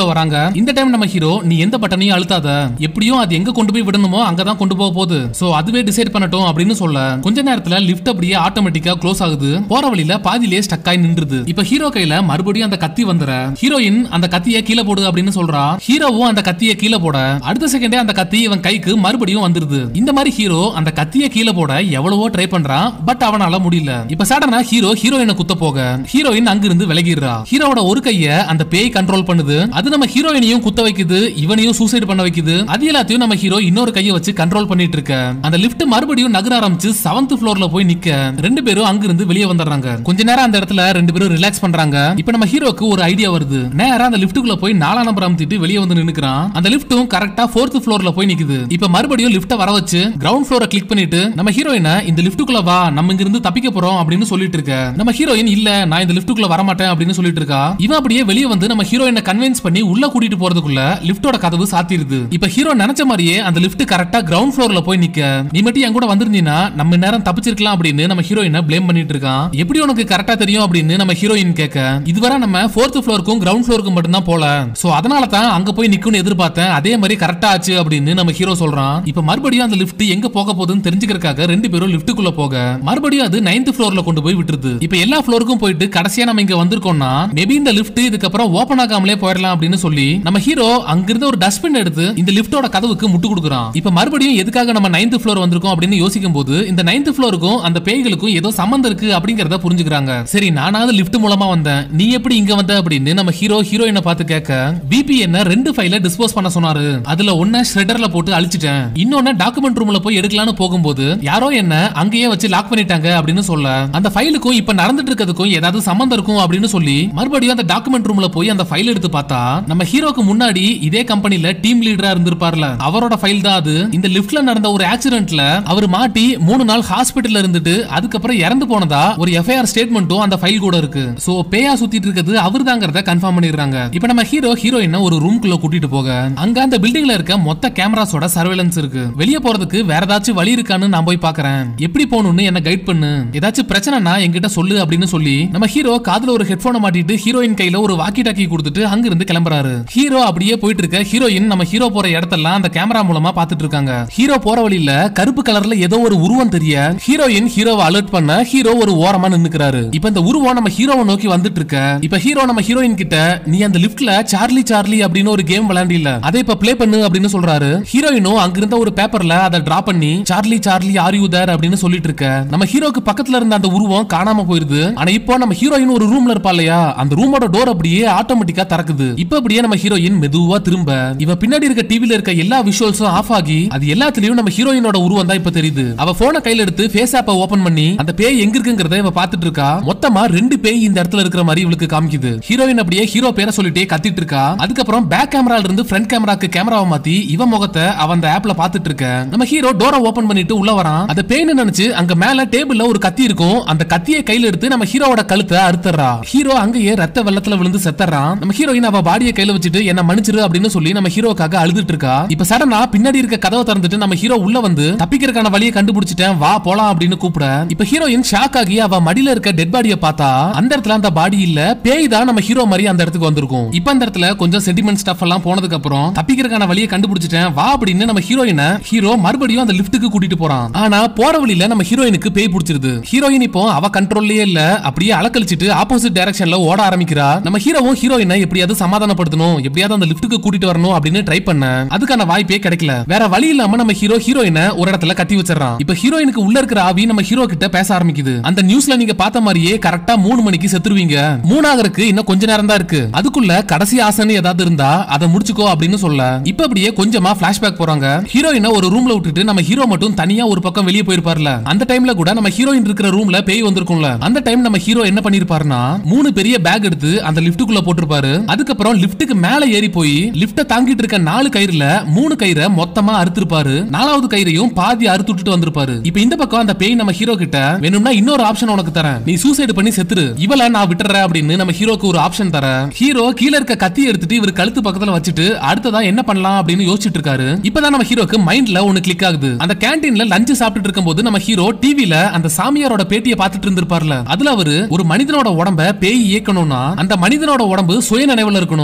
இந்த டைம் நம்ம ஹீரோ நீ எந்த பட்டனையும் அழுத்தாத எப்படியும் அது எங்க கொண்டு போய் விடணுமோ அங்கதான் கொண்டு போக போகுது சோ அதுவே டிசைட் பண்ணட்டும் அப்படின்னு சொல்ல கொஞ்ச நேரத்துல லிஃப்ட் அப்படியே ஆட்டோமேட்டிக்கா க்ளோஸ் ஆகுது போற வழியில பாதியிலே ஸ்டக் ஆகி நின்றுது இப்ப ஹீரோ கையில மறுபடியும் அந்த கத்தி வந்துற ஹீரோயின் அந்த கத்திய கீழே போடு அப்படின்னு சொல்றா ஹீரோவும் அந்த கத்திய கீழே போட அடுத்த செகண்டே அந்த கத்தி இவன் கைக்கு மறுபடியும் வந்துருது இந்த மாதிரி ஹீரோ அந்த கத்திய கீழே போட எவ்வளவோ ட்ரை பண்றான் பட் அவனால முடியல இப்ப சடனா ஹீரோ ஹீரோயினை குத்த போக ஹீரோயின் அங்கிருந்து விலகிடுறா ஹீரோவோட ஒரு கைய அந்த பேய் கண்ட்ரோல் பண்ணுது அது நம்ம ஹீரோயினையும் குத்த வைக்குது இவனையும் சூசைட் பண்ண வைக்குது அது எல்லாத்தையும் நம்ம ஹீரோ இன்னொரு கையை வச்சு கண்ட்ரோல் பண்ணிட்டு இருக்க அந்த லிஃப்ட் மறுபடியும் நகர ஆரம்பிச்சு செவன்த் ஃப்ளோர்ல போய் நிக்க ரெண்டு பேரும் அங்கிருந்து வெளியே வந்துடுறாங்க கொஞ்ச நேரம் அந்த இடத்துல ரெண்டு பேரும் ரிலாக்ஸ் பண்றாங்க இப்ப நம்ம ஹீரோக்கு ஒரு ஐடியா வருது நேரா அந்த லிஃப்ட்டுக்குள்ள போய் நாலாம் நம்பர் அமுத்திட்டு வெளியே வந்து நின்னுக்கிறான் அந்த லிஃப்ட்டும் கரெக்டா ஃபோர்த் ஃப்ளோர்ல போய் நிக்குது இப்ப மறுபடியும் லிஃப்ட வர வச்சு கிரவுண்ட் ஃப்ளோரை கிளிக் பண்ணிட்டு நம்ம ஹீரோயினை இந்த லிஃப்ட்டுக்குள்ள வா நம்ம இங்க இருந்து தப்பிக்க போறோம் அப்படின்னு சொல்லிட்டு இருக்க நம்ம ஹீரோயின் இல்ல நான் இந்த லிஃப்ட்டுக்குள்ள வர மாட்டேன் அப்படின்னு சொல்லிட்டு இருக்கா இவன் அப்படியே வெளியே வந்து நம்ம ஹீரோயினை கன்வின்ஸ் பண்ணி உள்ள கூட்டிட்டு போறதுக்குள்ள லிஃப்டோட கதவு சாத்திருது இப்ப ஹீரோ நினைச்ச மாதிரியே அந்த லிஃப்ட் கரெக்டா கிரவுண்ட் ஃப்ளோர்ல போய் நிக்க நீ மட்டும் என் கூட வந்திருந்தீங்கன்னா நம்ம நேரம் தப்பிச்சிருக்கலாம் அப்படின்னு நம்ம ஹீரோயினை ப்ளேம் பண்ணிட்டு இருக்கான் எப்படி உனக்கு கரெக்டா தெரியும் அப்படின்னு நம்ம ஹீரோயின் கேட்க இதுவரை நம்ம ஃபோர்த் ஃப்ளோருக்கும் கிரவுண்ட் ஃப்ளோருக்கும் மட்டும் தான் போல சோ அதனால தான் அங்க போய் நிக்கும்னு எதிர்பார்த்தேன் அதே மாதிரி கரெக்டா ஆச்சு அப்படின்னு நம்ம ஹீரோ சொல்றான் இப்ப மறுபடியும் அந்த லிஃப்ட் எங்க போக போகுதுன்னு தெரிஞ்சுக்கிறதுக்காக ரெண்டு பேரும் லிஃப்ட்டுக்குள்ள போக மறுபடியும் அது நைன்த் ஃப்ளோர்ல கொண்டு போய் விட்டுருது இப்ப எல்லா ஃப்ளோருக்கும் போயிட்டு கடைசியா நம்ம இங்க வந்திருக்கோம்னா மேபி இந்த லிஃப்ட் இதுக்கப்புறம் ஓபன் ஆகாமலே போயிடலாம் அப்படின்னு சொல்லி நம்ம ஹீரோ அங்கிருந்து ஒரு டஸ்ட்பின் எடுத்து இந்த லிஃப்டோட கதவுக்கு முட்டு கொடுக்குறான் இப்ப மறுபடியும் எதுக்காக நம்ம நைன்த் ஃப்ளோர் வந்திருக்கோம் அப்படின்னு யோசிக்கும் போது இந்த நைன்த் ஃப்ளோருக்கும் அந்த பேய்களுக்கும் ஏதோ சம்மந்தம் இருக்கு அப்படிங்கறத புரிஞ்சுக்கிறாங்க சரி நானாவது லிஃப்ட் மூலமா வந்தேன் நீ எப்படி இங்க வந்த அப்படின்னு நம்ம ஹீரோ ஹீரோயினை பார்த்து கேட்க பிபி என்ன ரெண்டு ஃபைல டிஸ்போஸ் பண்ண சொன்னாரு அதுல ஒன்ன ஷ்ரெட்டர்ல போட்டு அழிச்சிட்டேன் இன்னொன்னு டாக்குமெண்ட் ரூம்ல போய் எடுக்கலாம்னு போகும்போது யாரோ என்ன அங்கேயே வச்சு லாக் பண்ணிட்டாங்க அப்படின்னு சொல்ல அந்த ஃபைலுக்கும் இப்ப நடந்துட்டு இருக்கிறதுக்கும் ஏதாவது சம்மந்தம் இருக்கும் அப்படின்னு சொல்லி மறுபடியும் அந்த டாக்குமெண்ட் ரூம்ல போய் அந்த ஃபைல் எடுத்து பார்த்தா நம்ம ஹீரோக்கு முன்னாடி இதே கம்பெனில டீம் லீடரா இருந்திருப்பார்ல அவரோட ஃபைல் தான் அது இந்த லிஃப்ட்ல நடந்த ஒரு ஆக்சிடென்ட்ல அவர் மாட்டி மூணு நாள் ஹாஸ்பிட்டல்ல இருந்துட்டு அதுக்கப்புறம் இறந்து போனதா ஒரு எஃப்ஐஆர் ஸ்டேட்மெண்ட்டும் அந்த ஃபைல் கூட இருக்கு சோ பேயா சுத்திட்டு இருக்கிறது அவர்தாங்கிறத கன்ஃபார்ம் பண்ணிடுறாங்க இப்ப நம்ம ஹீரோ ஹீரோயினை ஒரு ரூம்குள்ள கூட்டிட்டு போக அங்க அந்த பில்டிங்ல இருக்க மொத்த கேமராஸோட சர்வேலன்ஸ் இருக்கு வெளியே போறதுக்கு வேற ஏதாச்சும் வழி இருக்கான்னு நான் போய் பாக்குறேன் எப்படி போகணும்னு என்ன கைட் பண்ணு ஏதாச்சும் பிரச்சனைனா என்கிட்ட சொல்லு அப்படின்னு சொல்லி நம்ம ஹீரோ காதுல ஒரு ஹெட்போனை மாட்டிட்டு ஹீரோயின் கையில ஒரு வாக்கி டாக்கி கொடுத்துட்டு அங்க இருந்து கிளம்புறாரு ஹீரோ அப்படியே போயிட்டு இருக்க ஹீரோயின் நம்ம ஹீரோ போற இடத்தெல்லாம் அந்த கேமரா மூலமா பாத்துட்டு இருக்காங்க ஹீரோ போற வழியில கருப்பு கலர்ல ஏதோ ஒரு உருவம் தெரிய ஹீரோயின் ஹீரோவை அலர்ட் பண்ண ஹீரோ ஒரு ஓரமா நின்னுக்கிறாரு இப்ப இந்த உருவம் நம்ம ஹீரோவை நோக்கி வந்துட்டு இருக்க இப்ப ஹீரோ நம்ம ஹீரோயின் கிட்ட நீ அந்த லிஃப்ட்ல சார்லி சார்லி அப்படின்னு ஒரு கேம் விளையாண்டில அதை இப்ப ப்ளே பண்ணு அப்படின்னு சொல்றாரு ஹீரோயினும் அங்கிருந்த ஒரு பேப்பர்ல அதை டிரா பண்ணி Charlie Charlie are you there அப்படின்னு சொல்லிட்டு இருக்க நம்ம ஹீரோக்கு பக்கத்துல இருந்த அந்த உருவம் காணாம போயிருது ஆனா இப்போ நம்ம ஹீரோயின் ஒரு ரூம்ல இருப்பா இல்லையா அந்த ரூமோட டோர் அப்படியே ஆட்டோமேட்டிக்கா திறக்குது இப்ப அப்படியே நம்ம ஹீரோயின் மெதுவா திரும்ப இவ பின்னாடி இருக்க டிவில இருக்க எல்லா விஷுவல்ஸும் ஆஃப் ஆகி அது எல்லாத்துலயும் நம்ம ஹீரோயினோட உருவம் தான் இப்ப தெரியுது அவ போனை கையில எடுத்து ஃபேஸ் ஆப்ப ஓபன் பண்ணி அந்த பேய் எங்க இருக்குங்கிறத இவ பாத்துட்டு இருக்கா மொத்தமா ரெண்டு பேய் இந்த இடத்துல இருக்கிற மாதிரி இவளுக்கு காமிக்குது ஹீரோயின் அப்படியே ஹீரோ பேரை சொல்லிட்டே கத்திட்டு இருக்கா அதுக்கப்புறம் பேக் கேமரால இருந்து ஃப்ரண்ட் கேமராக்கு கேமராவை மாத்தி இவ முகத்தை அவ அந்த ஆப்ல பாத்துட்டு இருக்க நம்ம ஹீரோ டோரை ஓபன் பண்ணிட்டு உள்ள வரான் அந்த பேய்னு நினைச்சு அங்க மேல டேபிள்ல ஒரு கத்தி இருக்கும் அந்த கத்தியை கையில எடுத்து நம்ம ஹீரோவோட கழுத்தை அறுத்துறா ஹீரோ அங்கேயே ரத்த வெள்ளத்துல விழுந்து செத்துறான் நம்ம ஹீரோயின் அவ பாடியை கையில வச்சுட்டு என்ன மன்னிச்சிரு அப்படின்னு சொல்லி நம்ம ஹீரோக்காக அழுதுட்டு இருக்கா இப்ப சடனா பின்னாடி இருக்க கதவை திறந்துட்டு நம்ம ஹீரோ உள்ள வந்து தப்பிக்கிறதுக்கான வழியை கண்டுபிடிச்சிட்டேன் வா போலாம் அப்படின்னு கூப்பிட இப்ப ஹீரோயின் ஷாக் ஆகி அவ மடியில இருக்க டெட் பாடியை பார்த்தா அந்த இடத்துல அந்த பாடி இல்ல பேய் தான் நம்ம ஹீரோ மாதிரி அந்த இடத்துக்கு வந்திருக்கும் இப்ப அந்த இடத்துல கொஞ்சம் சென்டிமெண்ட் ஸ்டஃப் எல்லாம் போனதுக்கு அப்புறம் தப்பிக்கிறதுக்கான வழியை கண்டுபிடிச்சிட்டேன் வா அப்படின்னு நம்ம ஹீரோயினை ஹீரோ மறுபடியும் அந்த லிஃப்ட்டுக்கு கூட்டிட்டு போறான் ஆனா போற வழியில நம்ம ஹீரோயினுக்கு பேய் பிடிச்சிருது ஹீரோயின் இப்போ அவ கண்ட்ரோல்லயே இல்ல அப்படியே அலக்கழிச்சிட்டு ஆப்போசிட் டைரக்ஷன்ல ஓட ஆரம்பிக்கிறா நம்ம ஹீரோவும் ஹீரோயினை எப்படியாவது சமாதானப்படுத்தணும் எப்படியாவது அந்த லிஃப்ட்டுக்கு கூட்டிட்டு வரணும் அப்படின்னு ட்ரை பண்ண அதுக்கான வாய்ப்பே கிடைக்கல வேற வழி இல்லாம நம்ம ஹீரோ ஹீரோயினை ஒரு இடத்துல கட்டி வச்சிடறான் இப்ப ஹீரோயினுக்கு உள்ள இருக்கிற ஆவி நம்ம ஹீரோ கிட்ட பேச ஆரம்பிக்குது அந்த நியூஸ்ல நீங்க பார்த்த மாதிரியே கரெக்டா மூணு மணிக்கு செத்துருவீங்க மூணாகருக்கு இன்னும் கொஞ்ச நேரம் தான் இருக்கு அதுக்குள்ள கடைசி ஆசைன்னு ஏதாவது இருந்தா அதை முடிச்சுக்கோ அப்படின்னு சொல்ல இப்ப அப்படியே கொஞ்சமா பிளாஷ்பேக் போறாங்க ஹீரோயினை ஒரு ரூம்ல விட்டுட்டு நம்ம ஹீரோ மட்டும் தனியா ஒரு பக்கம் வெளியே போயிருப்பார்ல அந்த டைம்ல கூட நம்ம ஹீரோயின் இருக்கிற ரூம்ல பேய் வந்திருக்கும்ல அந்த டைம் நம்ம ஹீரோ என்ன பண்ணிருப்பாருன்னா மூணு பெரிய பேக் எடுத்து அந்த லிஃப்ட்டுக்குள்ள போட்டிருப்பாரு அதுக்கப்புறம் லிஃப்ட்டுக்கு மேல ஏறி போய் லிஃப்ட தாங்கிட்டு இருக்க நாலு கயிறுல மூணு கயிறை மொத்தமா அறுத்திருப்பாரு நாலாவது கயிறையும் பாதி அறுத்து விட்டுட்டு வந்திருப்பாரு இப்ப இந்த பக்கம் அந்த பேய் நம்ம ஹீரோ கிட்ட வேணும்னா இன்னொரு ஆப்ஷன் உனக்கு தரேன் நீ சூசைடு பண்ணி செத்துரு இவள நான் விட்டுறேன் அப்படின்னு நம்ம ஹீரோக்கு ஒரு ஆப்ஷன் தரேன் ஹீரோ கீழ இருக்க கத்தி எடுத்துட்டு இவர் கழுத்து பக்கத்துல வச்சுட்டு அடுத்ததா என்ன பண்ணலாம் அப்படின்னு யோசிச்சுட்டு இருக்காரு இப்பதான் நம்ம ஹீரோக்கு மைண்ட்ல ஒன்னு கிளிக் ஆகுது அந்த கேண்டீன்ல லஞ்ச் சாப்பிட்டுட்டு இருக்கும்போது நம்ம ஹீரோ டிவில அந்த சாமியாரோட பேட்டியை பார்த்துட்டு இருந்திருப்பார்ல அதுல அவரு ஒரு மனிதனோட உடம்ப பேய் இயக்கணும்னா அந்த மனிதனோட உடம்பு சுய நினைவுல இருக்கணும் சுய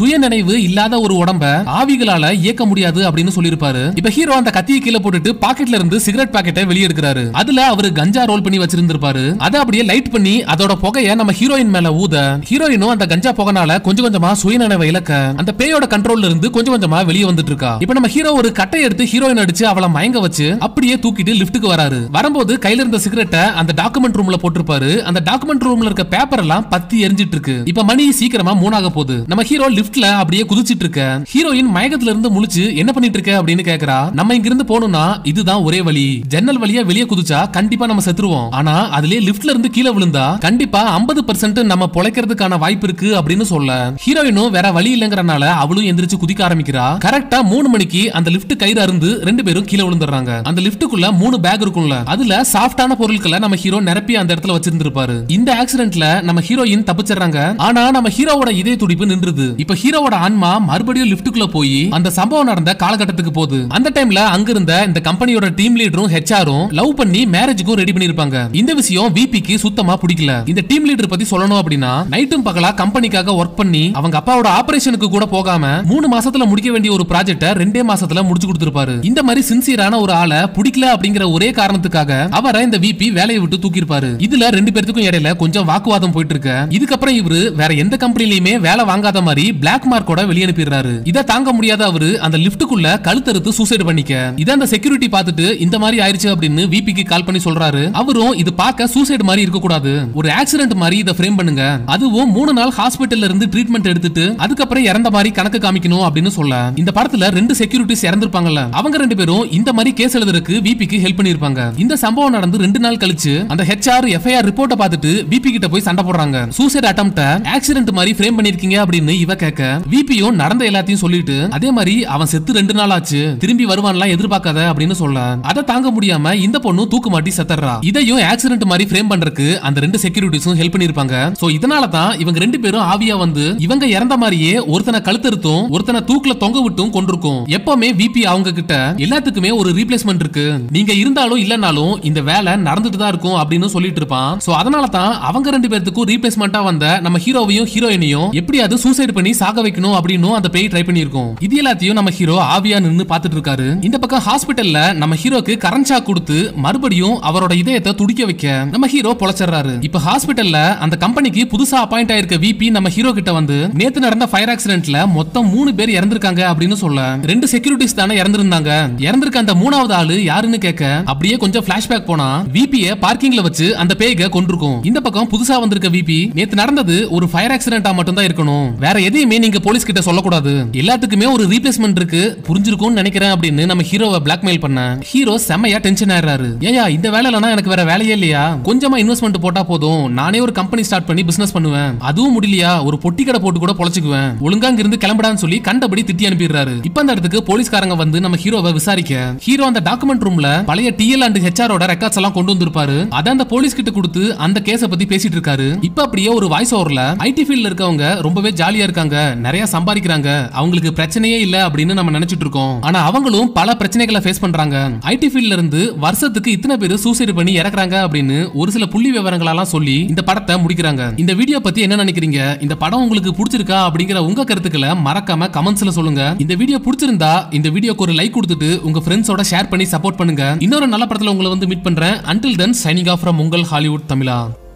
சுய நினைவு இல்லாத ஒரு உடம்ப ஆவிகளால இயக்க முடியாது அப்படின்னு சொல்லியிருப்பாரு இப்ப ஹீரோ அந்த கத்தியை கீழே போட்டுட்டு பாக்கெட்ல இருந்து சிகரெட் பாக்கெட்டை வெளியே எடுக்கிறாரு அதுல அவரு கஞ்சா ரோல் பண்ணி வச்சிருந்திருப்பாரு அதை அப்படியே லைட் பண்ணி அதோட புகைய நம்ம ஹீரோயின் மேல ஊத ஹீரோயினும் அந்த கஞ்சா புகைனால கொஞ்சம் கொஞ்சமா சுயநினைவை இழக்க அந்த பேயோட கண்ட்ரோல்ல இருந்து கொஞ்சம் கொஞ்சமா வெளியே வந்துட்டு இருக்கா இப்ப நம்ம ஹீரோ ஒரு கட்டை எடுத்து ஹீரோயின் அடிச்சு அவளை மயங்க வச்சு அப்படியே தூக்கிட்டு லிஃப்ட்டுக்கு வராரு வரும்போது கையில இருந்த சிகரெட்டை அந்த டாக்குமெண்ட் ரூம்ல போட்டிருப்பாரு அந்த டாக்குமெண்ட் ரூம்ல இருக்க பேப்பர் எல்லாம் பத்தி எரிஞ்சிட்டு இருக்கு இப்ப மணி சீக்கிரமா மூணாக போகுது நம்ம ஹீரோ லிஃப்ட்ல அப்படியே குதிச்சிட்டு இருக்க ஹீரோயின் மயக்கத்துல இருந்து முழிச்சு என்ன பண்ணிட்டு இருக்க அப்படின்னு கேக்குறா நம்ம இங்க இருந்து போகணும்னா இதுதான் ஒரே வழி ஜன்னல் வழியா வெளியே குதிச்சா கண்டிப்பா நம்ம செத்துருவோம் ஆனா அதுலயே லிஃப்ட்ல இருந்து கீழே விழுந்தா கண்டிப்பா 50% நம்ம பொழைக்கிறதுக்கான வாய்ப்பு இருக்கு அப்படின்னு சொல்ல ஹீரோயினும் வேற வழி இல்லங்கறனால அவளும் எந்திரிச்சு குதிக்க ஆரம்பிக்கிறா கரெக்டா மூணு மணிக்கு அந்த லிஃப்ட் கயிறு அருந்து ரெண்டு பேரும் கீழே விழுந்துடுறாங்க அந்த லிஃப்ட்டுக்குள்ள மூணு பேக் இருக்கும்ல அதுல சாஃப்டான பொருட்களை நம்ம ஹீரோ நிரப்பி அந்த இடத்துல வச்சிருந்திருப்பாரு இந்த ஆக்சிடென்ட்ல நம்ம ஹீரோயின் தப்பிச்சிடுறாங்க ஆனா நம்ம ஹீரோவோட இதய துடிப்பு நின்றுது இப்ப ஹீரோவோட ஆன்மா மறுபடியும் லிஃப்ட்டுக்குள்ள போய் அந்த சம்பவம் நடந்த காலகட்டத்துக்கு போகுது அந்த டைம்ல அங்க இருந்த இந்த கம்பெனியோட டீம் லீடரும் ஹெச்ஆரும் லவ் பண்ணி மேரேஜுக்கும் ரெடி பண்ணிருப்பாங்க இந்த விஷயம் விபிக்கு சுத்தமா பிடிக்கல இந்த டீம் லீடர் பத்தி சொல்லணும் அப்படின்னா நைட்டும் பகலா கம்பெனிக்காக ஒர்க் பண்ணி அவங்க அப்பாவோட ஆபரேஷனுக்கு கூட போகாம மூணு மாசத்துல முடிக்க வேண்டிய ஒரு ப்ராஜெக்ட ரெண்டே மாசத்துல முடிச்சு கொடுத்திருப்பாரு இந்த மாதிரி சின்சியரான ஒரு ஆளை பிடிக்கல அப்படிங்கிற ஒரே காரணத்துக்காக அவரை இந்த விபி வேலையை விட்டு தூக்கியிருப்பாரு இதுல ரெண்டு பேர்த்துக்கும் இடையில கொஞ்சம் வாக்குவாதம் போயிட்டு இருக்கு இதுக்கப்புறம் இவரு வேற எந்த கம்பெனிலயுமே வேலை வாங்காத மாதிரி பிளாக் மார்க்கோட வெளியே அனுப்பிடுறாரு இதை தாங்க முடியாத அவரு அந்த லிப்டுக்குள்ள கழுத்தறுத்து சூசைட் பண்ணிக்க இதை அந்த செக்யூரிட்டி பார்த்துட்டு இந்த மாதிரி ஆயிருச்சு அப்படின்னு விபிக்கு கால் பண்ணி சொல்றாரு அவரும் இது பார்க்க சூசைட் மாதிரி இருக்க கூடாது ஒரு ஆக்சிடென்ட் மாதிரி இதை ஃப்ரேம் பண்ணுங்க அதுவும் மூணு நாள் ஹாஸ்பிட்டல்ல இருந்து ட்ரீட்மெண்ட் எடுத்துட்டு அதுக்கப்புறம் இறந்த மாதிரி கணக்கு காமிக்கணும் அப்படின்னு சொல்ல இந்த படத்துல ரெண்டு செக்யூரிட்டிஸ் இறந்திருப்பாங்கல்ல அவங்க ரெண்டு பேரும் இந்த மாதிரி கேஸ் எழுதுறதுக்கு விபிக்கு ஹெல்ப் பண்ணிருப்பாங்க இந்த சம்பவம் நடந்து ரெண்டு நாள் கழிச்சு அந்த ஹெச்ஆர் எஃப்ஐஆர் ரிப்போர்ட்டை பார்த்துட்டு விபி கிட்ட போய் சண்டை போடுறாங்க சூசைட் அட்டம்ப்ட ஆக்சிடென்ட் மாதிரி ஃப்ரேம் பண்ணிருக்கீங்க அப்படின்னு இவ கேட்க விபியும் நடந்த எல்லாத்தையும் சொல்லிட்டு அதே மாதிரி அவன் செத்து ரெண்டு நாள் ஆச்சு திரும்பி வருவான்லாம் எதிர்பார்க்காத அப்படின்னு சொல்ல அதை தாங்க முடியாம இந்த பொண்ணு தூக்கு மாட்டி செத்துறா இதையும் ஆக்சிடென்ட் மாதிரி ஃப்ரேம் பண்றதுக்கு அந்த ரெண்டு செக்யூரிட்டிஸும் ஹெல்ப் பண்ணிருப்பாங்க சோ இதனால தான் இவங்க ரெண்டு பேரும் ஆவியா வந்து இவங்க இறந்த மாதிரியே ஒருத்தனை கழுத்தறுத்தும் ஒருத்தனை தூக்குல தொங்க விட்டும் கொண்டிருக்கும் எப்பவுமே விபி அவங்க கிட்ட எல்லாத்துக்குமே ஒரு ரீப்ளேஸ்மெண்ட் இருக்கு நீங்க இருந்தாலும் இல்லனாலும் இந்த வேலை நடந்துட்டு தான் இருக்கும் அப்படின்னு சொல்லிட்டு இருப்பான் சோ அதனால தான் அவங்க ரெண்டு பேர்த்துக்கும் ரீப்ளேஸ்மெண்டா வந்த நம்ம ஹீரோவையும் ஹீரோயினையும் எப்படியாவது சூசைட் பண்ணி சாக வைக்கணும் அப்படின்னு அந்த பேய் ட்ரை பண்ணிருக்கோம் இது எல்லாத்தையும் நம்ம ஹீரோ ஆவியா நின்னு பாத்துட்டு இருக்காரு இந்த பக்கம் ஹாஸ்பிட்டல்ல நம்ம ஹீரோக்கு கரண்ட் ஷாக் கொடுத்து மறுபடியும் அவரோட இதயத்தை துடிக்க வைக்க நம்ம ஹீரோ பொழைச்சிடுறாரு இப்ப ஹாஸ்பிட்டல்ல அந்த கம்பெனிக்கு புதுசா அப்பாயிண்ட் ஆயிருக்க விபி நம்ம ஹீரோ கிட்ட வந்து நேத்து நடந்த ஃபயர் ஆக்சிடென்ட்ல மொத்தம் மூணு பேர் இறந்திருக்காங்க அப்படின்னு சொல்ல ரெண்டு செக்யூரிட்டிஸ் தானே இறந்திருந்தாங்க இறந்திருக்க அந்த மூணாவது ஆளு யாருன்னு கேட்க அப்படியே கொஞ்சம் பிளாஷ்பேக் போனா விபிய பார்க்கிங்ல வச்சு அந்த பேய்க கொண்டிருக்கும் இந்த பக்கம் புதுசா வந்திருக்க விபி நேத்து நடந்தது ஒரு ஃபயர் ஆக்சிடென்டா மட்டும் தான் இருக்கணும் வேற எதையுமே நீங்க போலீஸ் கிட்ட சொல்லக்கூடாது எல்லாத்துக்குமே ஒரு ரீப்ளேஸ்மெண்ட் இருக்கு புரிஞ்சிருக்கும்னு நினைக்கிறேன் அப்படின்னு நம்ம ஹீரோவை பிளாக்மெயில் பண்ண ஹீரோ செம்மையா டென்ஷன் ஆயிடுறாரு ஏயா இந்த வேலைலனா எனக்கு வேற வேலையே இல்லையா கொஞ்சமா இன்வெஸ்ட்மெண்ட் போட்டா போதும் நானே ஒரு கம்பெனி ஸ்டார்ட் பண்ணி பிசினஸ் பண்ணுவேன் அதுவும் முடியலையா ஒரு பொட்டி கடை போட்டு கூட பொழைச்சுக்குவேன் ஒழுங்கா இங்க இருந்து கிளம்படான்னு சொல்லி கண்டபடி திட்டி அனுப்பிடுறாரு இப்ப அந்த இடத்துக்கு போலீஸ்காரங்க வந்து நம்ம ஹீரோவை விசாரிக்க ஹீரோ அந்த டாக்குமெண்ட் ரூம்ல பழைய டிஎல் அண்ட் ஹெச்ஆரோட ரெக்கார்ட்ஸ் எல்லாம் கொண்டு வந்திருப்பாரு அத அந்த போலீஸ் கிட்ட கொடுத்து அந்த கேஸ பத்தி பேசிட்டு இருக்காரு இப்ப அப்படியே ஒரு வாய்ஸ் ஓவர்ல ஐடி ஃபீல்ட்ல இருக்கவங்க ரொம்பவே ஜாலியா இருக்காங்க நிறைய சம்பாதிக்கிறாங்க அவங்களுக்கு பிரச்சனையே இல்ல அப்படின்னு நம்ம நினைச்சிட்டு இருக்கோம் ஆனா அவங்களும் பல பிரச்சனைகளை ஃபேஸ் பண்றாங்க ஐடி ஃபீல்ட்ல இருந்து வருஷத்துக்கு இத்தனை பேர் சூசைட் பண்ணி இறக்குறாங்க அப்படின்னு ஒரு சில புள்ளி விவரங்களெல்லாம் சொல்லி இந்த படத்தை முடிக்கிறாங்க இந்த வீடியோ பத்தி என்ன நினைக்கிறீங்க இந்த படம் உங்களுக்கு பிடிச்சிருக்கா அப்படிங்கிற உங்க கருத்துக்களை மறக்காம கமெண்ட்ஸ்ல சொல்லுங்க இந்த வீடியோ பிடிச்சிருந்தா இந்த வீடியோக்கு ஒரு லைக் கொடுத்துட்டு உங்க ஃப்ரெண்ட்ஸோட ஷேர் பண்ணி சப்போர்ட் பண்ணுங்க இன்னொரு நல்ல படத்துல உங்களை வந்து மீட் பண்றேன் until then signing off from உங்கள் ஹாலிவுட் தமிழா